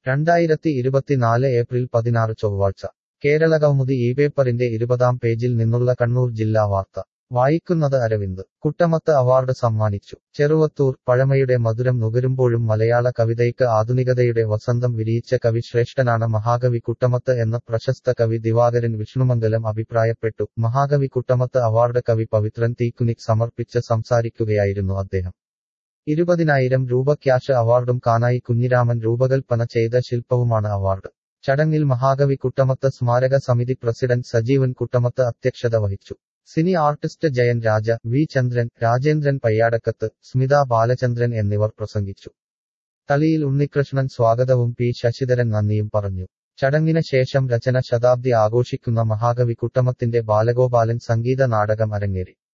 രണ്ടായിരത്തി ഇരുപത്തിനാല് ഏപ്രിൽ പതിനാറ് ചൊവ്വാഴ്ച കേരളകൗമുദി ഈ പേപ്പറിന്റെ ഇരുപതാം പേജിൽ നിന്നുള്ള കണ്ണൂർ ജില്ലാ വാർത്ത വായിക്കുന്നത് അരവിന്ദ് കുട്ടമത്ത് അവാർഡ് സമ്മാനിച്ചു ചെറുവത്തൂർ പഴമയുടെ മധുരം നുകരുമ്പോഴും മലയാള കവിതയ്ക്ക് ആധുനികതയുടെ വസന്തം വിരിയിച്ച കവി ശ്രേഷ്ഠനാണ് മഹാകവി കുട്ടമത്ത് എന്ന പ്രശസ്ത കവി ദിവാകരൻ വിഷ്ണുമംഗലം അഭിപ്രായപ്പെട്ടു മഹാകവി കുട്ടമത്ത് അവാർഡ് കവി പവിത്രൻ തീക്കുനിക് സമർപ്പിച്ച് സംസാരിക്കുകയായിരുന്നു അദ്ദേഹം ഇരുപതിനായിരം രൂപ ക്യാഷ് അവാർഡും കാനായി കുഞ്ഞിരാമൻ രൂപകൽപ്പന ചെയ്ത ശില്പവുമാണ് അവാർഡ് ചടങ്ങിൽ മഹാകവി കുട്ടമത്ത് സ്മാരക സമിതി പ്രസിഡന്റ് സജീവൻ കുട്ടമത്ത് അധ്യക്ഷത വഹിച്ചു cine artist Jayan Raja V Chandran Rajendran Payyadakkath Smitha Balachandran എന്നിവർ പ്രസംഗിച്ചു തളിയിൽ ഉണ്ണികൃഷ്ണൻ സ്വാഗതവും പി ശശിധരൻ നന്ദിയും പറഞ്ഞു ചടങ്ങിന് ശേഷം രചന ശതാബ്ദി ആഘോഷിക്കുന്ന മഹാകവി കുട്ടമത്തിന്റെ ബാലഗോപാലൻ സംഗീത നാടകം അരങ്ങേറി